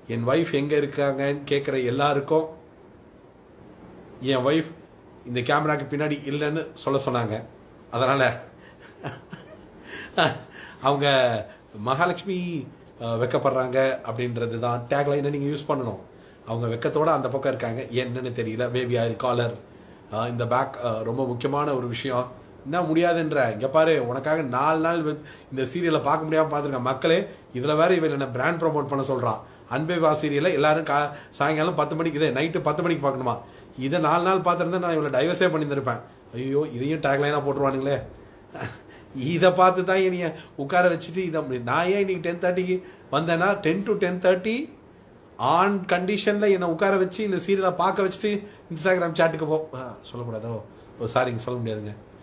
என் wife எங்கே இருக்காங்கன்னு கேட்குற எல்லாருக்கும் என் ஒய்ஃப் இந்த கேமராக்கு பின்னாடி இல்லைன்னு சொல்ல சொன்னாங்க அதனால் அவங்க மகாலட்சுமி அஹ், வெக்கப்படுறாங்க அப்படின்றது தான் டேக்லைனை நீங்கள் யூஸ் பண்ணணும் அவங்க வெக்கத்தோட அந்த பக்கம் இருக்காங்க என்னன்னு தெரியல பேபி ஆயில் காலர் இந்த பேக் ரொம்ப முக்கியமான ஒரு விஷயம் என்ன முடியாதுன்ற இங்க பாரு உனக்காக நாலு நாள் வெ- இந்த சீரியலை பார்க்க முடியாம பார்த்துருக்கேன் மக்களே இதுல வேற இவன் என்ன பிராண்ட் ப்ரோமோட் பண்ண சொல்றான் அன்பே வா சீரியலை எல்லாரும் கா சாயங்காலம் பத்து மணிக்கு இதே நைட்டு பத்து மணிக்கு பார்க்கணுமா இதை நாலு நாள் பார்த்துருந்தா நான் இவ்வளோ டைவர்ஸே பண்ணியிருந்திருப்பேன் ஐயோ இதையும் டேக்லைனா போட்டுருவானுங்களே இதை பார்த்து தான் என்னைய உட்கார வச்சுட்டு இதை அப்படி நான் ஏன் இன்னைக்கு டென் தேர்ட்டிக்கு வந்தேன்னா ten to ten thirty on கண்டிஷன்ல என்னை உட்கார வச்சு இந்த சீரியலை பார்க்க வச்சுட்டு இன்ஸ்டாகிராம் சாட்டுக்கு போ ஆ, சொல்லக்கூடாதோ ஓ சாரிங்க சொல்ல முடியாதுங்க